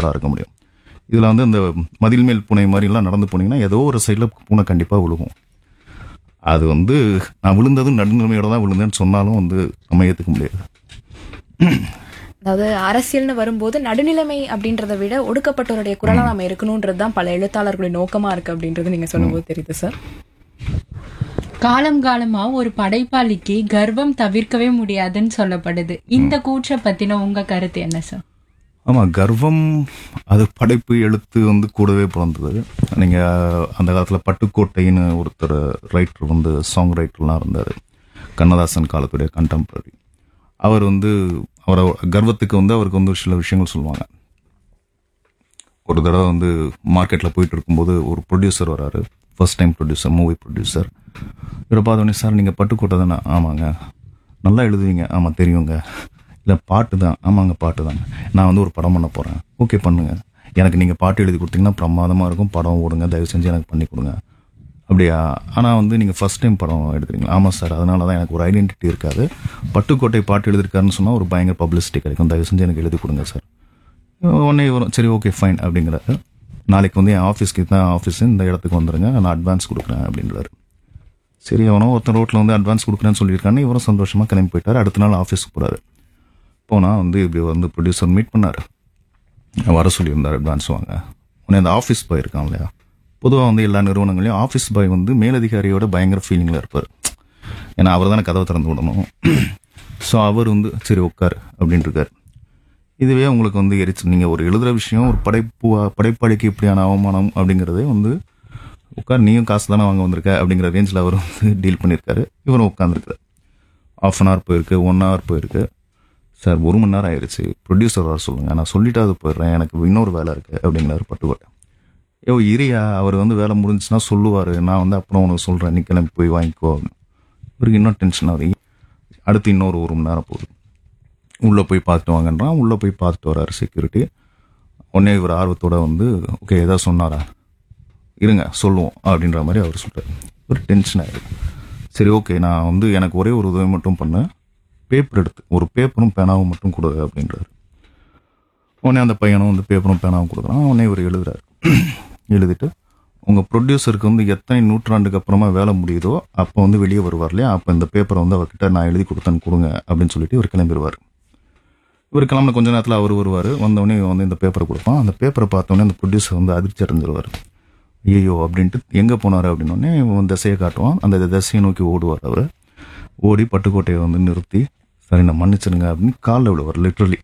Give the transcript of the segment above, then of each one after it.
எழுத்தாளராக இருக்க முடியும் இதில் வந்து இந்த மதில் மேல் பூனை மாதிரிலாம் நடந்து போனீங்கன்னா ஏதோ ஒரு சைடில் பூனை கண்டிப்பாக விழுகும் அது வந்து நான் விழுந்ததும் நடுநிலைமையோட தான் விழுந்தேன்னு சொன்னாலும் வந்து நம்ம ஏற்றுக்க முடியாது அதாவது அரசியல்னு வரும்போது நடுநிலைமை அப்படின்றத விட ஒடுக்கப்பட்டவருடைய குரலா நாம இருக்கணும்ன்றது தான் பல எழுத்தாளர்களுடைய நோக்கமா இருக்கு அப்படின்றது நீங்க சொல்லும்போது தெரியுது சார் காலம் காலமா ஒரு படைப்பாளிக்கு கர்வம் தவிர்க்கவே முடியாதுன்னு சொல்லப்படுது இந்த கூற்றை பத்தின உங்க கருத்து என்ன சார் ஆமாம் கர்வம் அது படைப்பு எழுத்து வந்து கூடவே பிறந்தது நீங்கள் அந்த காலத்தில் பட்டுக்கோட்டைன்னு ஒருத்தர் ரைட்டர் வந்து சாங் ரைட்டர்லாம் இருந்தார் கண்ணதாசன் காலத்துடைய கண்டெம்பரரி அவர் வந்து அவரை கர்வத்துக்கு வந்து அவருக்கு வந்து சில விஷயங்கள் சொல்லுவாங்க ஒரு தடவை வந்து மார்க்கெட்டில் போயிட்டு இருக்கும்போது ஒரு ப்ரொடியூசர் வராரு first time producer movie producer இவரை பார்த்தோன்னே சார் நீங்கள் பட்டுக்கோட்டை தானே ஆமாங்க நல்லா எழுதுவீங்க ஆமாம் தெரியுங்க இல்லை பாட்டு தான் ஆமாங்க பாட்டு தாங்க நான் வந்து ஒரு படம் பண்ண போகிறேன் ஓகே பண்ணுங்க எனக்கு நீங்கள் பாட்டு எழுதி கொடுத்தீங்கன்னா பிரமாதமாக இருக்கும் படம் ஓடுங்க தயவு செஞ்சு எனக்கு பண்ணி கொடுங்க அப்படியா ஆனால் வந்து நீங்கள் ஃபர்ஸ்ட் டைம் படம் எடுக்கிறீங்களா ஆமாம் சார் அதனால தான் எனக்கு ஒரு ஐடென்டிட்டி இருக்காது பட்டுக்கோட்டை பாட்டு எழுதிருக்காருன்னு சொன்னால் ஒரு பயங்கர பப்ளிசிட்டி கிடைக்கும் தயவு செஞ்சு எனக்கு எழுதி கொடுங்க சார் உடனே வரும் சரி ஓகே ஃபைன் அப்படிங்கிறாரு நாளைக்கு வந்து என் ஆஃபீஸ்க்கு தான் ஆஃபீஸ் இந்த இடத்துக்கு வந்துருங்க நான் அட்வான்ஸ் கொடுக்குறேன் அப்படின்றாரு சரி அவனும் ஒருத்தன் ரோட்டில் வந்து அட்வான்ஸ் கொடுக்குறேன்னு சொல்லியிருக்கான்னு இவரும் சந்தோஷமாக கிளம்பி போயிட்டார் அடுத்த நாள் ஆஃபீஸ்க்கு போகிறாரு போனால் வந்து இப்படி வந்து ப்ரொடியூசர் மீட் பண்ணார் வர சொல்லியிருந்தார் அட்வான்ஸ் வாங்க உடனே அந்த ஆஃபீஸ் பாய் இருக்கான் இல்லையா பொதுவாக வந்து எல்லா நிறுவனங்களையும் ஆஃபீஸ் பாய் வந்து மேலதிகாரியோட பயங்கர ஃபீலிங்கில் இருப்பார் ஏன்னா அவர் தானே கதவை திறந்து விடணும் ஸோ அவர் வந்து சரி உட்கார் அப்படின்னு இருக்கார் இதுவே உங்களுக்கு வந்து எரிச்சு நீங்கள் ஒரு எழுதுகிற விஷயம் ஒரு படைப்பு படைப்பாளிக்கு இப்படியான அவமானம் அப்படிங்கிறதே வந்து உட்கார் நீயும் காசு தானே வாங்க வந்திருக்க அப்படிங்கிற ரேஞ்சில் அவர் வந்து டீல் பண்ணியிருக்காரு இவரும் உட்காந்துருக்காரு ஆஃப் அன் ஹவர் போயிருக்கு ஒன் ஹவர் போயிருக்கு சார் ஒரு மணி நேரம் ஆயிடுச்சு ப்ரொடியூசர் வர சொல்லுங்க நான் சொல்லிட்டாது போயிடுறேன் எனக்கு இன்னொரு வேலை இருக்கு அப்படிங்கிறாரு பட்டுக்கோட்டை ஐயோ இரியா அவர் வந்து வேலை முடிஞ்சுச்சுன்னா சொல்லுவார் நான் வந்து அப்புறம் உனக்கு சொல்கிறேன் நீ கிளம்பி போய் வாங்கிக்கோ அப்படின்னு. இவருக்கு இன்னும் டென்ஷன் ஆகுது அடுத்து இன்னொரு ஒரு மணி நேரம் போகுது உள்ளே போய் பார்த்துட்டு வாங்கன்றான் உள்ளே போய் பார்த்துட்டு வராரு செக்யூரிட்டி உடனே இவர் ஆர்வத்தோட வந்து ஓகே ஏதாவது சொன்னாரா இருங்க சொல்லுவோம் அப்படின்ற மாதிரி அவர் சொல்றாரு ஒரு டென்ஷன் ஆயிருக்கு சரி ஓகே நான் வந்து எனக்கு ஒரே ஒரு உதவி மட்டும் பண்ணு பேப்பர் எடுத்து ஒரு பேப்பரும் பேனாவும் மட்டும் கொடு அப்படின்றாரு உடனே அந்த பையனும் வந்து பேப்பரும் பேனாவும் கொடுக்குறான் உடனே இவர் எழுதுறாரு எழுதிட்டு உங்கள் ப்ரொடியூசருக்கு வந்து எத்தனை நூற்றாண்டுக்கு அப்புறமா வேலை முடியுதோ அப்போ வந்து வெளியே வருவார் இல்லையா அப்போ இந்த பேப்பரை வந்து அவர்கிட்ட நான் எழுதி கொடுத்தேன்னு கொடுங்க அப்படின்னு சொல்லிட்டு இவர் கிளம்பிடுவார் இவர் கிளம்பின கொஞ்ச நேரத்தில் அவர் வருவார் வந்தவொடனே இவன் வந்து இந்த பேப்பரை கொடுப்பான் அந்த பேப்பரை பார்த்தோன்னே அந்த ப்ரொடியூசர் வந்து அதிர்ச்சி அடைஞ்சிருவார் ஐயோ அப்படின்ட்டு எங்கே போனார் அப்படின்னோடனே இவன் திசையை காட்டுவான் அந்த திசையை நோக்கி ஓடுவார் அவர் ஓடி பட்டுக்கோட்டையை வந்து நிறுத்தி சரி நான் மன்னிச்சிருங்க அப்படின்னு காலில் விழுவார் லிட்ரலி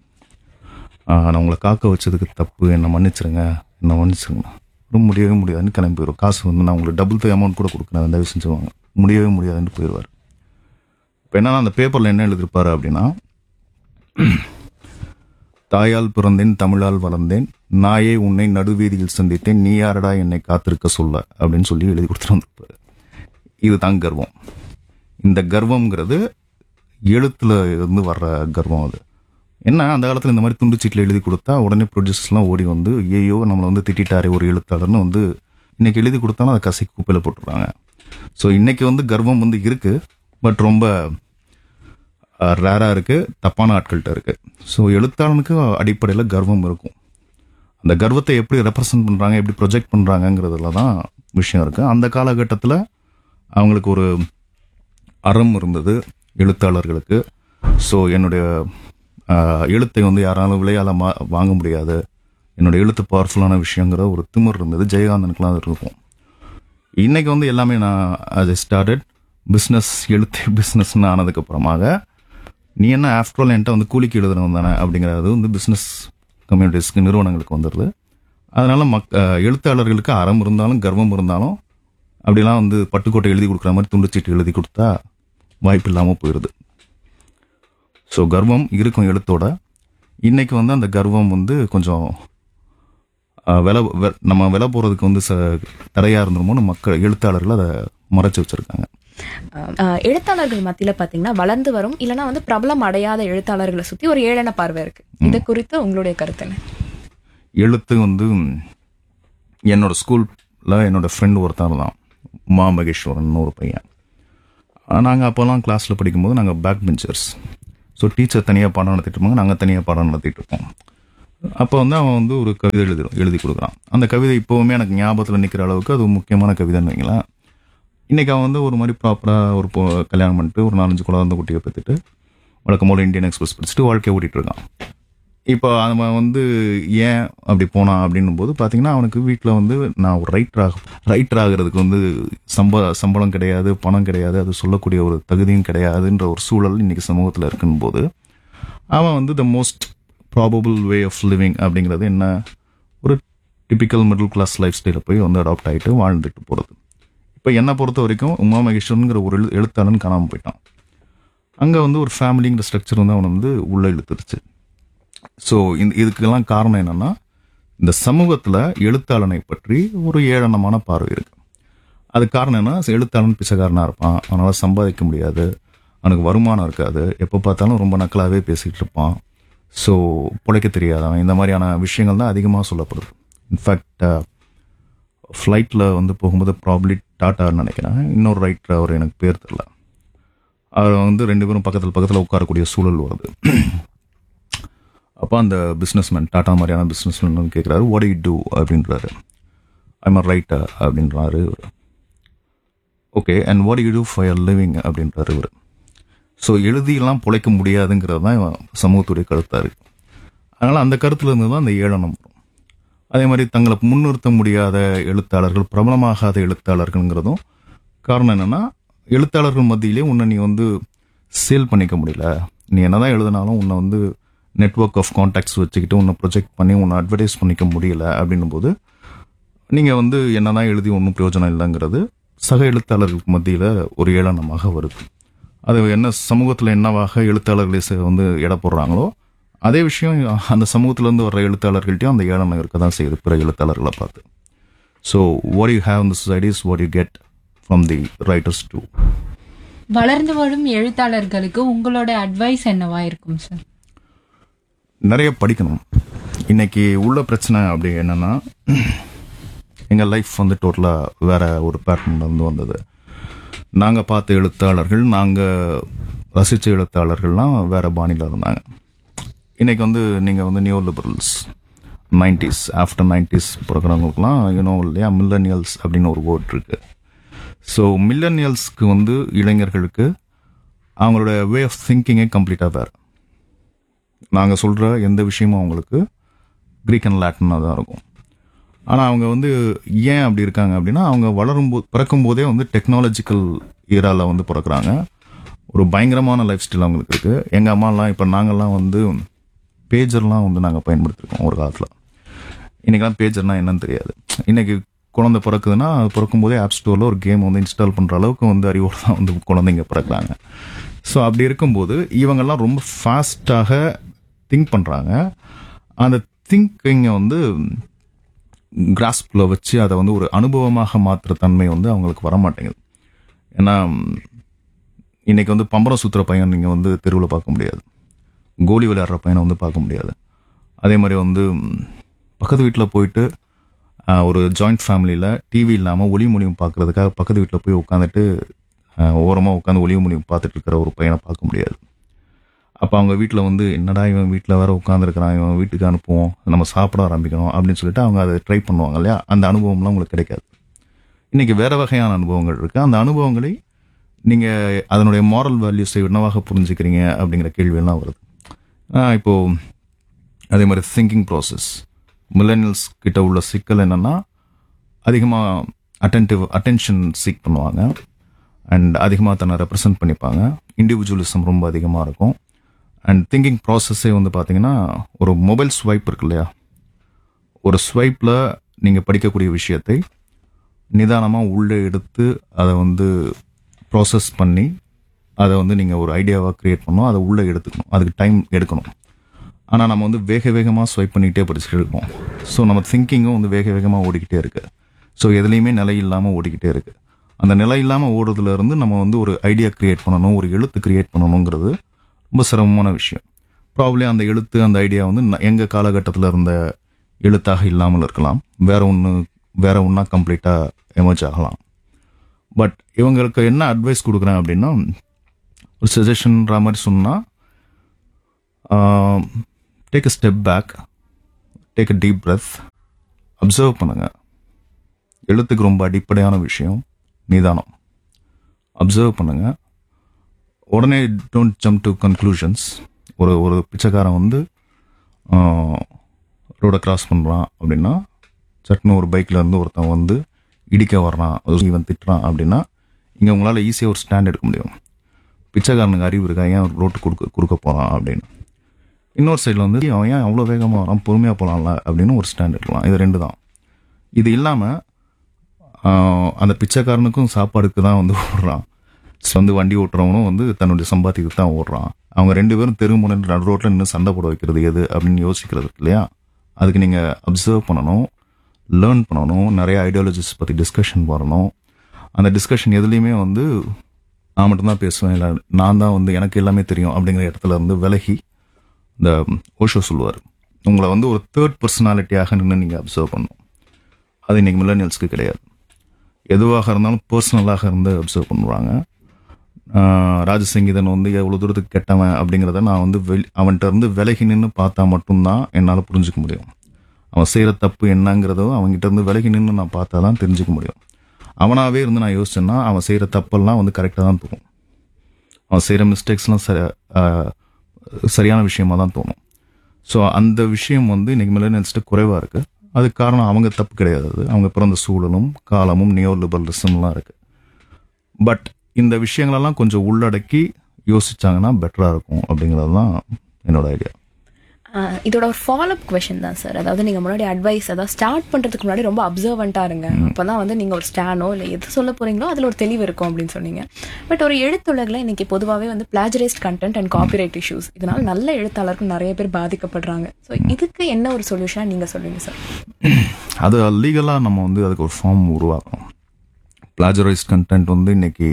நான் உங்களை காக்க வச்சதுக்கு தப்பு என்னை மன்னிச்சிருங்க என்னை மன்னிச்சிருங்க ரொம்ப முடியவே முடியாதுன்னு கிளம்பி போயிடும் காசு வந்து நான் உங்களுக்கு டபுள் த அமௌண்ட் கூட கொடுக்குறேன் தயவு செஞ்சுவாங்க முடியவே முடியாதுன்னு போயிடுவார் இப்போ என்னன்னா அந்த பேப்பரில் என்ன எழுதிருப்பாரு அப்படின்னா தாயால் பிறந்தேன் தமிழால் வளர்ந்தேன் நாயே உன்னை நடுவீதியில் சந்தித்தேன் நீ யாரடா என்னை காத்திருக்க சொல்ல அப்படின்னு சொல்லி எழுதி கொடுத்துட்டு வந்திருப்பாரு இதுதான் கர்வம் இந்த கர்வம்ங்கிறது எழுத்துல இருந்து வர்ற கர்வம் அது என்ன அந்த காலத்தில் இந்த மாதிரி துண்டுச்சீட்டில் எழுதி கொடுத்தா உடனே ப்ரொடியூசர்ஸ்லாம் ஓடி வந்து ஐயோ நம்மளை வந்து திட்டாரே ஒரு எழுத்தாளர்னு வந்து இன்னைக்கு எழுதி கொடுத்தாலும் அதை கசக்கி குப்பையில் போட்டுடுறாங்க ஸோ இன்னைக்கு வந்து கர்வம் வந்து இருக்கு பட் ரொம்ப ரேராக இருக்கு தப்பான ஆட்கள்கிட்ட இருக்கு ஸோ எழுத்தாளனுக்கு அடிப்படையில் கர்வம் இருக்கும் அந்த கர்வத்தை எப்படி ரெப்ரசன்ட் பண்ணுறாங்க எப்படி ப்ரொஜெக்ட் பண்ணுறாங்கங்கிறதுல தான் விஷயம் இருக்கு அந்த காலகட்டத்தில் அவங்களுக்கு ஒரு அறம் இருந்தது எழுத்தாளர்களுக்கு ஸோ என்னுடைய ஆஹ், எழுத்தை வந்து யாராலும் விலையால மா வாங்க முடியாது என்னுடைய எழுத்து பவர்ஃபுல்லான விஷயங்கிற ஒரு திமிர் இருந்தது ஜெயகாந்தனுக்குலாம் அது இருக்கும் இன்னைக்கு வந்து எல்லாமே நான் அது ஸ்டார்டட் பிஸ்னஸ் எழுத்து பிஸ்னஸ்னு ஆனதுக்கு அப்புறமாக நீ என்ன ஆஃப்டர் ஆல் என்கிட்ட வந்து கூலிக்கு எழுதுறவன் தானே அப்படிங்கிறது வந்து பிஸ்னஸ் கம்யூனிட்டிஸ்க்கு நிறுவனங்களுக்கு வந்துடுது அதனால மக் அஹ், எழுத்தாளர்களுக்கு அறம் இருந்தாலும் கர்வம் இருந்தாலும் அப்படிலாம் வந்து பட்டுக்கோட்டை எழுதி கொடுக்குற மாதிரி துண்டுச்சீட்டு எழுதி கொடுத்தா வாய்ப்பு இல்லாமல் போயிடுது ஸோ கர்வம் இருக்கும் எழுத்தோட இன்னைக்கு வந்து அந்த கர்வம் வந்து கொஞ்சம் அஹ், விலை வெ- நம்ம விலை போகிறதுக்கு வந்து ச தடையாக இருந்துருமோன்னு மக்கள் எழுத்தாளர்கள் அதை மறைச்சு வச்சிருக்காங்க அஹ், எழுத்தாளர்கள் மத்தியில பாத்தீங்கன்னா வளர்ந்து வரும் இல்லனா வந்து பிரபலம் அடையாத எழுத்தாளர்களை சுத்தி ஒரு ஏளன பார்வை இருக்கு இது குறித்து உங்களுடைய கருத்து என்ன எழுத்து வந்து என்னோட ஸ்கூலில் என்னோட ஃப்ரெண்ட் ஒருத்தர் தான் உமா மகேஸ்வரன் ஒரு பையன் நாங்கள் அப்போல்லாம் கிளாஸில் படிக்கும்போது நாங்கள் பேக் பெஞ்சர்ஸ் ஸோ டீச்சர் தனியாக பாடம் நடத்திட்டு இருப்பாங்க நாங்கள் தனியாக பாடம் நடத்திட்டு இருப்போம் அப்போ வந்து அவன் வந்து ஒரு கவிதை எழுதி எழுதி கொடுக்குறான் அந்த கவிதை இப்போவுமே எனக்கு ஞாபகத்தில் நிற்கிற அளவுக்கு அது ஒரு முக்கியமான கவிதைன்னு வைங்களேன் இன்னைக்கு அவன் வந்து ஒரு மாதிரி ப்ராப்பராக ஒரு பொ- கல்யாணம் பண்ணிட்டு ஒரு நாலஞ்சு குழந்தை குட்டியை பெற்றுட்டு வழக்கம் போல இந்தியன் எக்ஸ்பிரஸ் படிச்சுட்டு வாழ்க்கையை ஓட்டிட்டு இருக்கான் இப்போ அவன் வந்து ஏன் அப்படி போனான் அப்படின்னும் போது பார்த்தீங்கன்னா அவனுக்கு வீட்டில் வந்து நான் ஒரு ரைட்டர் ஆக ரைட்டர் ஆகிறதுக்கு வந்து சம்ப சம்பளம் கிடையாது பணம் கிடையாது அது சொல்லக்கூடிய ஒரு தகுதியும் கிடையாதுன்ற ஒரு சூழல் இன்னைக்கு சமூகத்தில் இருக்குன்னு போது அவன் வந்து the most probable way of living அப்படிங்கிறது என்ன ஒரு டிபிக்கல் மிடில் கிளாஸ் லைஃப் ஸ்டைலில் போய் வந்து அடாப்ட் ஆகிட்டு வாழ்ந்துட்டு போகிறது இப்போ என்னை பொறுத்த வரைக்கும் உமா மகேஸ்வரனுங்கிற ஒரு எழு எழுத்தாளன் காணாமல் போயிட்டான் அங்கே வந்து ஒரு ஃபேமிலிங்கிற ஸ்ட்ரக்சர் வந்து அவனை வந்து உள்ளே இழுத்துருச்சு ஸோ இந்த இதுக்கெல்லாம் காரணம் என்னன்னா இந்த சமூகத்தில் எழுத்தாளனை பற்றி ஒரு ஏளனமான பார்வை இருக்கு அது காரணம் என்ன எழுத்தாளன் பிச்சைக்காரனா இருப்பான் அவனால் சம்பாதிக்க முடியாது அவனுக்கு வருமானம் இருக்காது எப்போ பார்த்தாலும் ரொம்ப நக்கலாகவே பேசிகிட்டு இருப்பான் ஸோ பிழைக்க தெரியாதவன் இந்த மாதிரியான விஷயங்கள் தான் அதிகமாக சொல்லப்படுது இன்ஃபேக்ட் ஃப்ளைட்டில் வந்து போகும்போது ப்ராப்ளி டாட்டான்னு நினைக்கிறேன் இன்னொரு ரைட்டர் அவர் எனக்கு பேர் தெரில அவர் வந்து ரெண்டு பேரும் பக்கத்தில் பக்கத்தில் உட்காரக்கூடிய சூழல் வருது அப்போ அந்த பிஸ்னஸ்மேன் டாடா மாதிரியான பிஸ்னஸ்மேன் வந்து கேட்குறாரு வாட் யூ டூ அப்படின்றாரு ஐம் அ ரைட்டர் அப்படின்றாரு இவர் okay and what you do for living அப்படின்றாரு இவர் ஸோ எழுதியெல்லாம் பிழைக்க முடியாதுங்கிறது தான் இவன் சமூகத்துடைய கருத்தாக இருக்கு அதனால் அந்த கருத்துல இருந்து தான் அந்த ஏளனம் வரும் அதே மாதிரி தங்களை முன்னிறுத்த முடியாத எழுத்தாளர்கள் பிரபலமாகாத எழுத்தாளர்கள்ங்கிறதும் காரணம் என்னன்னா எழுத்தாளர்கள் மத்தியிலே உன்னை நீ வந்து சேல் பண்ணிக்க முடியல நீ என்னதான் எழுதினாலும் உன்னை வந்து நெட்வொர்க் ஆஃப் கான்டாக்ட்ஸ் வச்சுக்கிட்டு உன்னை ப்ரொஜெக்ட் பண்ணி உன்னை அட்வர்டைஸ் பண்ணிக்க முடியல அப்படின்னும் போது நீங்கள் வந்து என்னதான் எழுதி ஒன்றும் பிரயோஜனம் இல்லைங்கிறது சக எழுத்தாளர்களுக்கு மத்தியில் ஒரு ஏளனமாக வருது அது என்ன சமூகத்தில் என்னவாக எழுத்தாளர்களை ச- வந்து எடை போடுறாங்களோ அதே விஷயம் அந்த சமூகத்திலேருந்து வர்ற எழுத்தாளர்கள்ட்டையும் அந்த ஏளனம் இருக்க தான் செய்யுது பிற எழுத்தாளர்களை பார்த்து ஸோ வாட் யூ ஹேவ் இந்த societies what you get from the writers to வளர்ந்து வரும் எழுத்தாளர்களுக்கு உங்களோட அட்வைஸ் என்னவா இருக்கும் சார் நிறைய படிக்கணும் இன்னைக்கு உள்ள பிரச்சனை அப்படி என்னன்னா எங்கள் லைஃப் வந்து டோட்டலாக வேற ஒரு பேட்டர்ன்ல இருந்து வந்தது நாங்கள் பார்த்த எழுத்தாளர்கள் நாங்கள் ரசித்த எழுத்தாளர்கள்லாம் வேற பாணியில் இருந்தாங்க இன்னைக்கு வந்து நீங்கள் வந்து new liberals nineties after nineties பிறக்கிறவங்களுக்குலாம் யூனோ இல்லையா மில்லனியல்ஸ் அப்படின்னு ஒரு வேர்ட் இருக்கு ஸோ மில்லனியல்ஸ்க்கு வந்து இளைஞர்களுக்கு அவங்களோட வே ஆஃப் திங்கிங்கே கம்ப்ளீட்டாக வேறு நாங்கள் சொல்கிற எந்த விஷயமும் அவங்களுக்கு க்ரீக் அண்ட் லாட்டினாக தான் இருக்கும் ஆனால் அவங்க வந்து ஏன் அப்படி இருக்காங்க அப்படின்னா அவங்க வளரும்போது பிறக்கும் போதே வந்து டெக்னாலஜிக்கல் ஈரால வந்து பிறக்குறாங்க ஒரு பயங்கரமான லைஃப் ஸ்டைல் அவங்களுக்கு இருக்குது எங்கள் அம்மாலாம் இப்போ நாங்கள்லாம் வந்து பேஜர்லாம் வந்து நாங்கள் பயன்படுத்திருக்கோம் ஒரு காலத்தில் இன்றைக்கெல்லாம் பேஜர்னா என்னன்னு தெரியாது இன்னைக்கு குழந்தை பிறக்குதுன்னா அது பிறக்கும் போதே ஆப் ஸ்டோரில் ஒரு கேம் வந்து இன்ஸ்டால் பண்ணுற அளவுக்கு வந்து அறிவோடு தான் வந்து குழந்தைங்க பிறக்குறாங்க ஸோ அப்படி இருக்கும்போது இவங்கெல்லாம் ரொம்ப ஃபாஸ்ட்டாக திங்க் பண்ணுறாங்க அந்த திங்கிங்கை வந்து கிராஸ்பில் வச்சு அதை வந்து ஒரு அனுபவமாக மாற்றுற தன்மை வந்து அவங்களுக்கு வர மாட்டேங்குது ஏன்னா இன்னைக்கு வந்து பம்பரம் சுத்துற பையன் நீங்கள் வந்து தெருவில் பார்க்க முடியாது கோலி விளையாடுற பையனை வந்து பார்க்க முடியாது அதே மாதிரி வந்து ம், பக்கத்து வீட்டில் போயிட்டு ஆ, ஒரு ஜாயிண்ட் ஃபேமிலியில் டிவி இல்லாமல் ஒளி மொழியும் பார்க்கறதுக்காக பக்கத்து வீட்டில் போய் உட்காந்துட்டு ஓரமாக உட்காந்து ஒளி மொழியும் பார்த்துட்டு இருக்கிற ஒரு பையனை பார்க்க முடியாது அப்போ அவங்க வீட்டில் வந்து என்னடா இவன் வீட்டில் வேற உட்காந்துருக்கிறான் இவன் வீட்டுக்கு அனுப்புவோம் நம்ம சாப்பிட ஆரம்பிக்கணும் அப்படின்னு சொல்லிட்டு அவங்க அதை ட்ரை பண்ணுவாங்க இல்லையா அந்த அனுபவம்லாம் உங்களுக்கு கிடைக்காது இன்னைக்கு வேற வகையான அனுபவங்கள் இருக்கு அந்த அனுபவங்களை நீங்க அதனுடைய மாரல் வேல்யூஸை என்னவாக புரிஞ்சுக்கிறீங்க அப்படிங்கிற கேள்வியெல்லாம் வருது ஆஹ் இப்போ அதே மாதிரி திங்கிங் ப்ராசஸ் மில்லனியல்ஸ் கிட்ட உள்ள சிக்கல் என்னன்னா அதிகமாக அட்டென்டிவ் அட்டென்ஷன் சீக் பண்ணுவாங்க அண்ட் அதிகமாக தன்னை ரெப்ரசன்ட் பண்ணிப்பாங்க இண்டிவிஜுவலிசம் ரொம்ப அதிகமாக இருக்கும் அண்ட் திங்கிங் ப்ராசஸே வந்து பார்த்தீங்கன்னா ஒரு மொபைல் ஸ்வைப் இருக்கு இல்லையா ஒரு ஸ்வைப்பில் நீங்கள் படிக்கக்கூடிய விஷயத்தை நிதானமாக உள்ளே எடுத்து அதை வந்து ப்ராசஸ் பண்ணி அதை வந்து நீங்கள் ஒரு ஐடியாவாக க்ரியேட் பண்ணணும் அதை உள்ளே எடுத்துக்கணும் அதுக்கு டைம் எடுக்கணும் ஆனால் நம்ம வந்து வேக வேகமாக ஸ்வைப் பண்ணிக்கிட்டே படிச்சுட்டு இருக்கோம் ஸோ நம்ம திங்கிங்கும் வந்து வேக வேகமாக ஓடிக்கிட்டே இருக்கு ஸோ எதுலேயுமே நிலை இல்லாமல் ஓடிக்கிட்டே இருக்கு அந்த நிலை இல்லாமல் ஓடுறதுல இருந்து நம்ம வந்து ஒரு ஐடியா கிரியேட் பண்ணணும் ஒரு எழுத்து கிரியேட் பண்ணணுங்கிறது ரொம்ப சிரமமான விஷயம் ப்ராப்ளி அந்த எழுத்து அந்த ஐடியா வந்து ந- எங்க காலகட்டத்தில் இருந்த எழுத்தாக இல்லாமல் இருக்கலாம் வேற ஒன்று வேற ஒன்றா கம்ப்ளீட்டாக எமர்ஜ் ஆகலாம் பட் இவங்களுக்கு என்ன அட்வைஸ் கொடுக்குறேன் அப்படின்னா ஒரு சஜஷன்ன்ற மாதிரி சொன்னால் take a step back take a deep breath observe பண்ணுங்க எழுத்துக்கு ரொம்ப அடிப்படையான விஷயம் நிதானம் அப்சர்வ் பண்ணுங்க உடனே டோன்ட் ஜம்ப் டு கன்க்ளூஷன்ஸ் ஒரு ஒரு பிச்சைக்காரன் வந்து ரோடை கிராஸ் பண்ணுறான் அப்படின்னா சட்டுன்னு ஒரு பைக்கில் இருந்து ஒருத்தன் வந்து இடிக்க வர்றான் ஒரு இவன் திட்டுறான் அப்படின்னா இங்கே உங்களால் ஈஸியாக ஒரு ஸ்டாண்ட் எடுக்க முடியும் பிச்சைக்காரனுக்கு அறிவு இருக்கா ஏன் ரோட்டு கொடுக்க கொடுக்க போகிறான் அப்படின்னு இன்னொரு சைடில் வந்து அவன் ஏன் அவ்வளோ வேகமாக வரான் பொறுமையாக போகலாம்ல அப்படின்னு ஒரு ஸ்டாண்ட் எடுக்கலாம் இது ரெண்டு தான் இது இல்லாமல் அந்த பிச்சைக்காரனுக்கும் சாப்பாடுக்கு தான் வந்து ஓடுறான் ஸோ வந்து வண்டி ஓட்டுறவனும் வந்து தன்னுடைய சம்பாத்தியத்துக்கு தான் ஓடுறான் அவங்க ரெண்டு பேரும் தெருமுனை நடு ரோட்டில் நின்று சண்டை போட வைக்கிறது எது அப்படின்னு யோசிக்கிறது இருக்கு இல்லையா அதுக்கு நீங்கள் அப்சர்வ் பண்ணணும் லேர்ன் பண்ணணும் நிறைய ஐடியாலஜிஸ் பற்றி டிஸ்கஷன் வரணும் அந்த டிஸ்கஷன் எதுலேயுமே வந்து நான் மட்டும்தான் பேசுவேன் இல்லை நான் தான் வந்து எனக்கு எல்லாமே தெரியும் அப்படிங்கிற இடத்துல இருந்து விலகி இந்த ஓஷோ சொல்லுவார் உங்களை வந்து ஒரு தேர்ட் பர்சனாலிட்டியாக நின்று நீங்கள் அப்சர்வ் பண்ணணும் அது இன்னைக்கு மில்லனியல்ஸ்க்கு கிடையாது எதுவாக இருந்தாலும் பர்சனலாக இருந்து அப்சர்வ் பண்ணுவாங்க ஆஹ் ராஜசங்கீதன் வந்து எவ்வளோ தூரத்துக்கு கெட்டவன் அப்படிங்கிறத நான் வந்து வெளி அவன்கிட்ட இருந்து விலகி நின்று பார்த்தா மட்டும்தான் என்னால் புரிஞ்சுக்க முடியும் அவன் செய்கிற தப்பு என்னங்கிறதும் அவன்கிட்ட இருந்து விலகி நின்று நான் பார்த்தா தான் தெரிஞ்சுக்க முடியும் அவனாவே இருந்து நான் யோசிச்சேன்னா அவன் செய்கிற தப்பெல்லாம் வந்து கரெக்டாக தான் தோணும் அவன் செய்கிற மிஸ்டேக்ஸ்லாம் சரி ஆஹ் சரியான விஷயமா தான் தோணும் ஸோ அந்த விஷயம் வந்து இன்னைக்கு மில்லனியல்ஸ்ட்டு குறைவாக இருக்குது அதுக்கு காரணம் அவங்க தப்பு கிடையாது அது அவங்க பிறந்த சூழலும் காலமும் நியோ லிபரலிசம்லாம் இருக்குது பட் இந்த விஷயங்களெல்லாம் கொஞ்சம் உள்ளடக்கி யோசிச்சாங்கன்னா பெட்டராக இருக்கும் அப்படிங்கிறது தான் என்னோட ஐடியா ஆஹ் இதோட ஒரு ஃபாலோ அப் கொஷின் தான் சார் அதாவது நீங்க முன்னாடி அட்வைஸ் அதாவது ஸ்டார்ட் பண்றதுக்கு முன்னாடி ரொம்ப அப்சர்வெண்டா இருங்க அப்பதான் வந்து நீங்க ஒரு ஸ்டானோ இல்ல எது சொல்ல போறீங்களோ அதுல ஒரு தெளிவு இருக்கும் அப்படின்னு சொன்னீங்க பட் ஒரு எழுத்துலகில் இன்னைக்கு பொதுவாகவே வந்து plagiarised content and copyright issues இதனால நல்ல எழுத்தாளர்கள் நிறைய பேர் பாதிக்கப்படுறாங்க ஸோ இதுக்கு என்ன ஒரு சொல்யூஷனா நீங்க சொல்லுங்க சார் அது லீகலாக நம்ம வந்து அதுக்கு ஒரு ஃபார்ம் உருவாக்கணும் பிளாஜரைஸ்ட் கண்டென்ட் வந்து இன்னைக்கு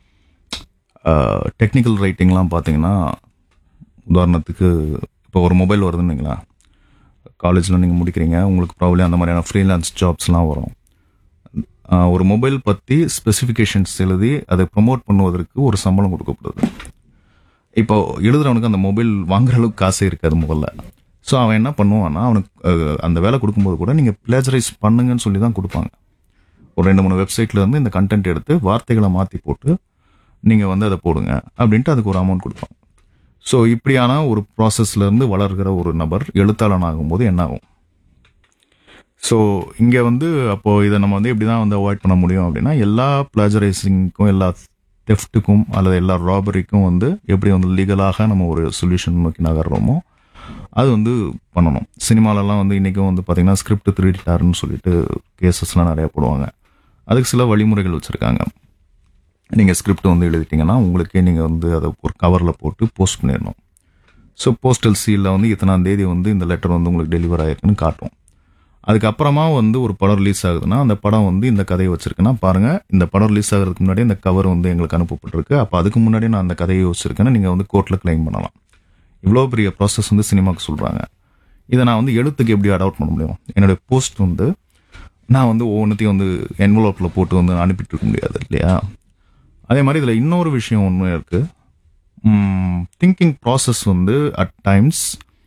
டெக்னிக்கல் ரைட்டிங்லாம் பார்த்தீங்கன்னா உதாரணத்துக்கு இப்போ ஒரு மொபைல் வருதுன்னு வைங்களேன் காலேஜில் நீங்கள் முடிக்கிறீங்க உங்களுக்கு ப்ராப்ளம் அந்த மாதிரியான ஃப்ரீலான்ஸ் ஜாப்ஸ்லாம் வரும் ஆஹ் ஒரு மொபைல் பற்றி ஸ்பெசிஃபிகேஷன்ஸ் எழுதி அதை ப்ரொமோட் பண்ணுவதற்கு ஒரு சம்பளம் கொடுக்கப்படுது இப்போ எழுதுறவனுக்கு அந்த மொபைல் வாங்குற அளவுக்கு காசே இருக்காது முதல்ல ஸோ அவன் என்ன பண்ணுவான்னா அவனுக்கு அஹ், அந்த வேலை கொடுக்கும்போது கூட நீங்கள் பிளேஜரைஸ் பண்ணுங்கன்னு சொல்லி தான் கொடுப்பாங்க ஒரு ரெண்டு மூணு வெப்சைட்ல இருந்து இந்த கண்டென்ட் எடுத்து வார்த்தைகளை மாற்றி போட்டு நீங்கள் வந்து அதை போடுங்க அப்படின்ட்டு அதுக்கு ஒரு அமௌண்ட் கொடுப்பாங்க ஸோ இப்படியான ஒரு ப்ராசஸ்ல இருந்து வளர்கிற ஒரு நபர் எழுத்தாளன் ஆகும்போது என்ன ஆகும் ஸோ இங்கே வந்து அப்போ இதை நம்ம வந்து எப்படி தான் வந்து அவாய்ட் பண்ண முடியும் அப்படின்னா எல்லா பிளாஜரைசிங்க்கும் எல்லா தெஃப்ட்டுக்கும் அல்லது எல்லா ராபரிக்கும் வந்து எப்படி வந்து லீகலாக நம்ம ஒரு சொல்யூஷன் நோக்கி நகர்றோமோ அது வந்து பண்ணணும் சினிமாலலாம் வந்து இன்றைக்கும் வந்து பார்த்தீங்கன்னா ஸ்கிரிப்ட் திருடிட்டாருன்னு சொல்லிட்டு கேசஸ்லாம் நிறைய போடுவாங்க அதுக்கு சில வழிமுறைகள் வச்சுருக்காங்க நீங்கள் ஸ்கிரிப்ட் வந்து எழுதிட்டீங்கன்னா உங்களுக்கே நீங்கள் வந்து அதை ஒரு கவரில் போட்டு போஸ்ட் பண்ணிடணும் ஸோ போஸ்டல் சீலில் வந்து இத்தனாம் தேதி வந்து இந்த லெட்டர் வந்து உங்களுக்கு டெலிவர் ஆயிருக்குன்னு காட்டும் அதுக்கப்புறமா வந்து ஒரு படம் ரிலீஸ் ஆகுதுன்னா அந்த படம் வந்து இந்த கதையை வச்சிருக்கேன்னா பாருங்க இந்த படம் ரிலீஸ் ஆகிறதுக்கு முன்னாடி இந்த கவர் வந்து எங்களுக்கு அனுப்பப்பட்டிருக்கு அப்போ அதுக்கு முன்னாடி நான் அந்த கதையை யோசிச்சிருக்கேன்னு நீங்கள் வந்து கோர்ட்டில் கிளைம் பண்ணலாம் இவ்வளோ பெரிய ப்ராசஸ் வந்து சினிமாவுக்கு சொல்கிறாங்க இதை நான் வந்து எழுத்துக்கு எப்படி அடாப்ட் பண்ண முடியும் என்னுடைய போஸ்ட் வந்து நான் வந்து ஒவ்வொன்றத்தையும் வந்து என்வலப்பில் போட்டு வந்து அனுப்பிட்டு இருக்க முடியாது இல்லையா அதே மாதிரி இதில் இன்னொரு விஷயம் ஒன்று இருக்குது திங்கிங் ப்ராசஸ் வந்து அட் டைம்ஸ்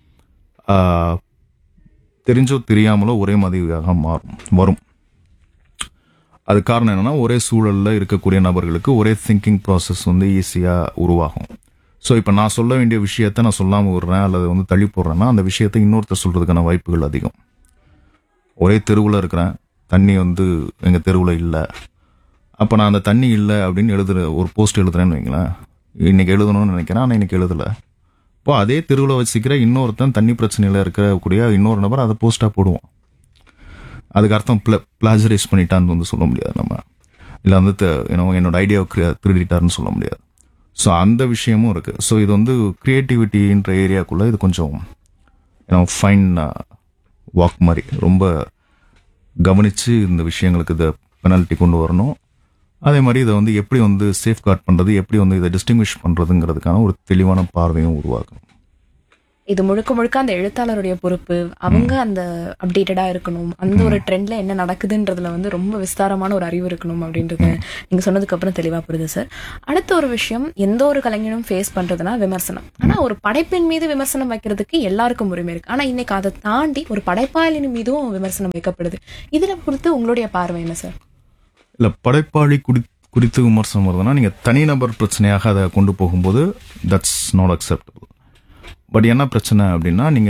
தெரிஞ்சோ தெரியாமலோ ஒரே மாதிரியாக மாறும் வரும் அது காரணம் என்னன்னா ஒரே சூழலில் இருக்கக்கூடிய நபர்களுக்கு ஒரே திங்கிங் ப்ராசஸ் வந்து ஈஸியாக உருவாகும் ஸோ இப்போ நான் சொல்ல வேண்டிய விஷயத்த நான் சொல்லாமல் விடுறேன் அல்லது வந்து தள்ளி போடுறேன்னா அந்த விஷயத்தை இன்னொருத்தர் சொல்றதுக்கான வாய்ப்புகள் அதிகம் ஒரே தெருவில் இருக்கிறேன் தண்ணி வந்து எங்கள் தெருவில் இல்லை அப்போ நான் அந்த தண்ணி இல்லை அப்படின்னு எழுதுற ஒரு போஸ்ட் எழுதுறேன்னு வைங்களேன் இன்னைக்கு எழுதணும்னு நினைக்கிறேன் ஆனால் இன்னைக்கு எழுதலை இப்போ அதே தெருவில் வச்சுக்கிற இன்னொருத்தன் தண்ணி பிரச்சனையில் இருக்கக்கூடிய இன்னொரு நபர் அதை போஸ்ட்டாக போடுவோம் அதுக்கு அர்த்தம் பிள பிளாஜரைஸ் பண்ணிட்டான்னு வந்து சொல்ல முடியாது நம்ம இல்லை வந்து த- you know, என்னோட ஐடியாவை திருடிட்டாருன்னு சொல்ல முடியாது ஸோ அந்த விஷயமும் இருக்கு ஸோ இது வந்து கிரியேட்டிவிட்டின்ற ஏரியாக்குள்ள இது கொஞ்சம் ஃபைன் வாக் மாதிரி ரொம்ப கவனிச்சு இந்த விஷயங்களுக்கு இதை பெனால்ட்டி கொண்டு வரணும் அதே மாதிரி இதை வந்து எப்படி வந்து சேஃப் கார்ட் பண்ணுறது எப்படி வந்து இதை டிஸ்டிங்விஷ் பண்ணுறதுங்கிறதுக்கான ஒரு தெளிவான பார்வையும் உருவாக்கணும் இது முழுக்க முழுக்க அந்த எழுத்தாளருடைய பொறுப்பு அவங்க அந்த அப்டேட்டடா இருக்கணும் அந்த ஒரு ட்ரெண்ட்ல என்ன நடக்குதுன்றதுல வந்து ரொம்ப விஸ்தாரமான ஒரு அறிவு இருக்கணும் அப்படின்றது நீங்க சொன்னதுக்கு அப்புறம் தெளிவா புரியுது சார் அடுத்த ஒரு விஷயம் எந்த ஒரு கலைஞனும் ஃபேஸ் பண்றதுனா விமர்சனம் ஆனா ஒரு படைப்பின் மீது விமர்சனம் வைக்கிறதுக்கு எல்லாருக்கும் உரிமை இருக்கு ஆனா இன்னைக்கு அதை தாண்டி ஒரு படைப்பாளின் மீதும் விமர்சனம் வைக்கப்படுது இதுல குறித்து உங்களுடைய பார்வை என்ன சார் இல்ல படைப்பாளி குறி குறித்து விமர்சனம் வருதுன்னா நீங்க தனிநபர் பிரச்சனையாக அதை கொண்டு போகும்போது தட்ஸ் நாட் அக்செப்டபிள் பட் என்ன பிரச்சனை அப்படின்னா நீங்க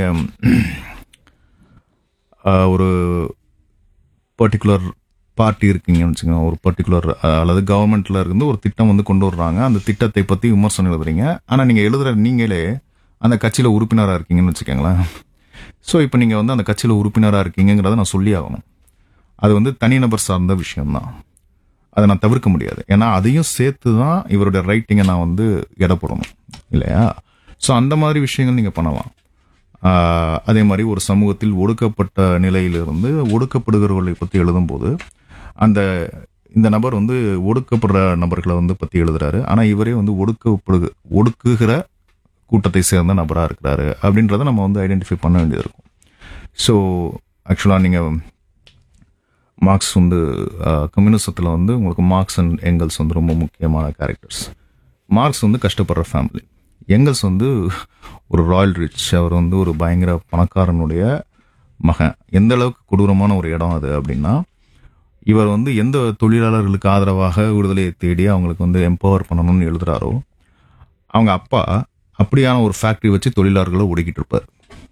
ஆஹ், ஒரு பர்டிகுலர் பார்ட்டி இருக்கீங்கன்னு வச்சுக்கோங்க ஒரு பர்டிகுலர் அல்லது கவர்மெண்ட்ல இருந்து ஒரு திட்டம் வந்து கொண்டு வர்றாங்க அந்த திட்டத்தை பத்தி விமர்சனம் எழுதுறீங்க ஆனா நீங்க எழுதுற நீங்களே அந்த கட்சியில உறுப்பினரா இருக்கீங்கன்னு வச்சுக்கோங்களேன் ஸோ இப்போ நீங்க வந்து அந்த கட்சியில உறுப்பினரா இருக்கீங்கிறத நான் சொல்லி ஆகணும் அது வந்து தனிநபர் சார்ந்த விஷயம்தான் அதை நான் தவிர்க்க முடியாது ஏன்னா அதையும் சேர்த்து தான் இவருடைய ரைட்டிங்கை நான் வந்து எடை போடணும் இல்லையா ஸோ அந்த மாதிரி விஷயங்கள் நீங்கள் பண்ணலாம் ஆஹ் அதே மாதிரி ஒரு சமூகத்தில் ஒடுக்கப்பட்ட நிலையிலிருந்து ஒடுக்கப்படுகிறவர்களை பற்றி எழுதும்போது அந்த இந்த நபர் வந்து ஒடுக்கப்படுற நபர்களை வந்து பற்றி எழுதுறாரு ஆனால் இவரே வந்து ஒடுக்கப்படுக ஒடுக்குகிற கூட்டத்தை சேர்ந்த நபராக இருக்கிறாரு அப்படின்றத நம்ம வந்து ஐடென்டிஃபை பண்ண வேண்டியது இருக்கும் ஸோ ஆக்சுவலாக நீங்கள் மார்க்ஸ் வந்து கம்யூனிசத்தில் வந்து உங்களுக்கு மார்க்ஸ் அண்ட் எங்கல்ஸ் வந்து ரொம்ப முக்கியமான கேரக்டர்ஸ் மார்க்ஸ் வந்து கஷ்டப்படுற ஃபேமிலி எங்கல்ஸ் வந்து ஒரு ராயல் ரிச் அவர் வந்து ஒரு பயங்கர பணக்காரனுடைய மகன் எந்த அளவுக்கு கொடூரமான ஒரு இடம் அது அப்படின்னா இவர் வந்து எந்த தொழிலாளர்களுக்கு ஆதரவாக விடுதலையை தேடி அவங்களுக்கு வந்து எம்பவர் பண்ணணும்னு எழுதுறாரோ அவங்க அப்பா அப்படியான ஒரு ஃபேக்டரி வச்சு தொழிலாளர்களை ஒடுக்கிட்டு இருப்பார்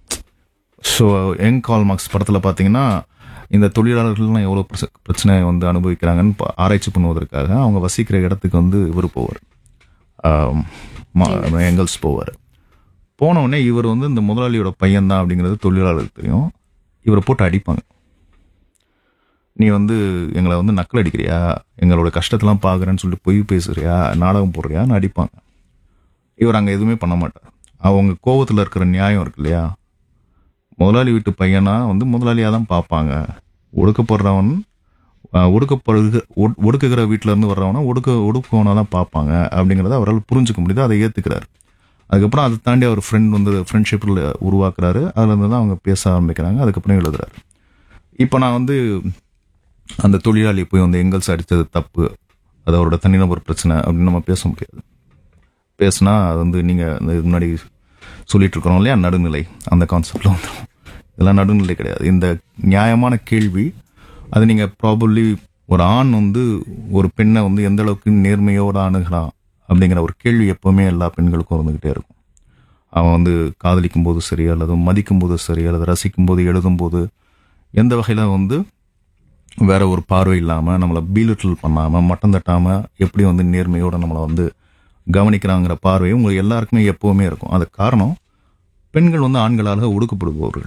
ஸோ யங் கால் மார்க்ஸ் படத்தில் பார்த்தீங்கன்னா இந்த தொழிலாளர்கள்லாம் எவ்வளோ பிரச்ச- பிரச்சனை வந்து அனுபவிக்கிறாங்கன்னு பா- ஆராய்ச்சி பண்ணுவதற்காக அவங்க வசிக்கிற இடத்துக்கு வந்து இவர் போவார் ஆம், மா- எங்கல்ஸ் போவார் போன உடனே இவர் வந்து இந்த முதலாளியோட பையன் தான் அப்படிங்கிறது தொழிலாளருக்கு தெரியும் இவரை போட்டு அடிப்பாங்க நீ வந்து எங்களை வந்து நக்கல் அடிக்கிறியா எங்களோட கஷ்டத்தெல்லாம் பார்க்குறேன்னு சொல்லிட்டு பொய் பேசுறியா நாடகம் போடுறியான்னு அடிப்பாங்க இவர் அங்கே எதுவுமே பண்ண மாட்டார் அவங்க கோவத்தில் இருக்கிற நியாயம் இருக்கு இல்லையா முதலாளி வீட்டு பையனா வந்து முதலாளியாக தான் பார்ப்பாங்க ஒடுக்கப்படுறவன் ஆஹ், ஒடுக்கப்படுக ஒடு- ஒடுக்குகிற வீட்டில இருந்து வர்றவனா ஒடுக்க ஒடுக்குவனா தான் பார்ப்பாங்க அப்படிங்கிறத அவரால் புரிஞ்சுக்க முடியுது அதை ஏற்றுக்கிறார் அதுக்கப்புறம் அதை தாண்டி அவர் ஃப்ரெண்ட் வந்து ஃப்ரெண்ட்ஷிப்பில் உருவாக்குறாரு அதுல இருந்து தான் அவங்க பேச ஆரம்பிக்கிறாங்க அதுக்கப்புறம் எழுதுறாரு இப்போ நான் வந்து அந்த தொழிலாளி போய் வந்து எங்கல்ஸ் அடித்தது தப்பு அது அவரோட தனிநபர் பிரச்சனை அப்படின்னு நம்ம பேச முடியாது பேசுனா அது வந்து நீங்கள் இந்த இது முன்னாடி சொல்லிட்டு இருக்கிறோம் இல்லையா நடுநிலை அந்த கான்செப்டில் வந்துடும் இதெல்லாம் நடுநிலை கிடையாது இந்த நியாயமான கேள்வி அது நீங்கள் ப்ராபப்ளி ஒரு ஆண் வந்து ஒரு பெண்ணை வந்து எந்த அளவுக்கு நேர்மையோடு அணுகிறான் அப்படிங்கிற ஒரு கேள்வி எப்பவுமே எல்லா பெண்களுக்கும் இருந்துகிட்டே இருக்கும் அவன் வந்து காதலிக்கும் போது சரி அல்லது மதிக்கும் போது சரி அல்லது ரசிக்கும் போது எழுதும் போது எந்த வகையில் வந்து வேற ஒரு பார்வை இல்லாமல் நம்மளை பீலிட்டில் பண்ணாமல் மட்டம் தட்டாமல் எப்படி வந்து நேர்மையோட நம்மளை வந்து கவனிக்கிறாங்கிற பார்வை உங்களுக்கு எல்லாருக்குமே எப்பவுமே இருக்கும் அது காரணம் பெண்கள் வந்து ஆண்களால் ஒடுக்கப்படுபவர்கள்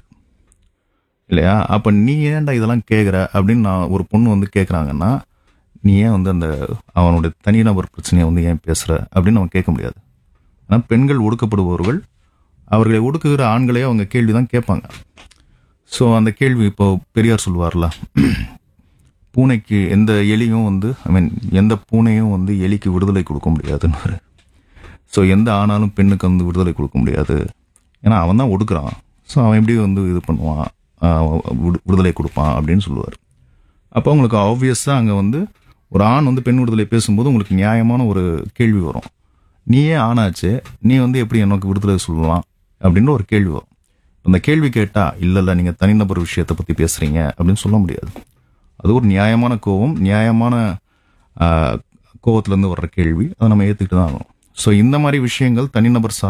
இல்லையா அப்போ நீ ஏன்டா இதெல்லாம் கேட்குற அப்படின்னு நான் ஒரு பொண்ணு வந்து கேட்குறாங்கன்னா நீ ஏன் வந்து அந்த அவனுடைய தனிநபர் பிரச்சனையை வந்து ஏன் பேசுற அப்படின்னு அவன் கேட்க முடியாது ஆனால் பெண்கள் ஒடுக்கப்படுபவர்கள் அவர்களை ஒடுக்குகிற ஆண்களே அவங்க கேள்வி தான் கேட்பாங்க ஸோ அந்த கேள்வி இப்போ பெரியார் சொல்வார்ல பூனைக்கு எந்த எலியும் வந்து ஐ மீன் எந்த பூனையும் வந்து எலிக்கு விடுதலை கொடுக்க முடியாதுன்னு ஸோ எந்த ஆணாலும் பெண்ணுக்கு வந்து விடுதலை கொடுக்க முடியாது ஏன்னா அவன் தான் ஒடுக்குறான் ஸோ அவன் எப்படி வந்து இது பண்ணுவான் ஆஹ் விடு- விடுதலை கொடுப்பான் அப்படின்னு சொல்லுவார் அப்போ உங்களுக்கு ஆப்வியஸாக அங்கே வந்து ஒரு ஆண் வந்து பெண் விடுதலை பேசும்போது உங்களுக்கு நியாயமான ஒரு கேள்வி வரும் நீயே ஆணாச்சு நீ வந்து எப்படி எனக்கு விடுதலை சொல்லலாம் அப்படின்ற ஒரு கேள்வி வரும் அந்த கேள்வி கேட்டா இல்ல இல்ல நீங்க தனிநபர் விஷயத்தை பத்தி பேசுறீங்க அப்படின்னு சொல்ல முடியாது அது ஒரு நியாயமான கோவம் நியாயமான ஆஹ், கோவத்துல இருந்து வர்ற கேள்வி அதை நம்ம ஏத்துக்கிட்டு தான் ஆகணும் ஸோ இந்த மாதிரி விஷயங்கள் தனிநபர் சார்